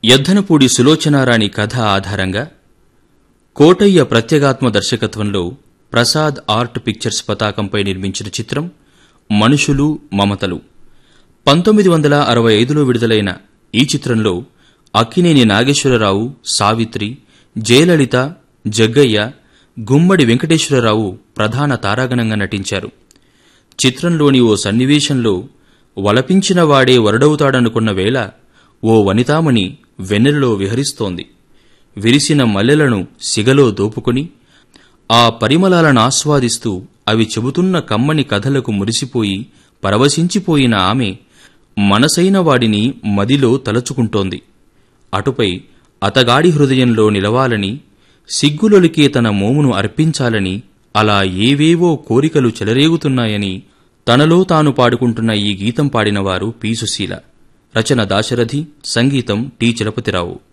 యద్దనపూడి సులోచనారాణి కథ ఆధారంగా కోటయ్య ప్రత్యేగాత్మ దర్శకత్వంలో ప్రసాద్ ఆర్ట్ పిక్చర్స్ పతాకంపై నిర్మించిన చిత్రం మనుషులు మమతలు పంతొమ్మిది వందల అరవై ఐదులో విడుదలైన ఈ చిత్రంలో అక్కినేని నాగేశ్వరరావు సావిత్రి జయలలిత జగ్గయ్య గుమ్మడి వెంకటేశ్వరరావు ప్రధాన తారాగణంగా నటించారు చిత్రంలోని ఓ సన్నివేశంలో వలపించిన వాడే వరడవుతాడనుకున్న వేళ ఓ వనితామణి వెన్నెలలో విహరిస్తోంది విరిసిన మల్లెలను సిగలో దోపుకొని ఆ పరిమళాలను ఆస్వాదిస్తూ అవి చెబుతున్న కమ్మని కథలకు మురిసిపోయి పరవశించిపోయిన ఆమె మనసైన వాడిని మదిలో తలచుకుంటోంది అటుపై అతగాడి హృదయంలో నిలవాలని సిగ్గులొలికే తన మోమును అర్పించాలని అలా ఏవేవో కోరికలు చెలరేగుతున్నాయని తనలో తాను పాడుకుంటున్న ఈ గీతం పాడినవారు పీసుశీల రచన దాశరథి సంగీతం టి చలపతిరావు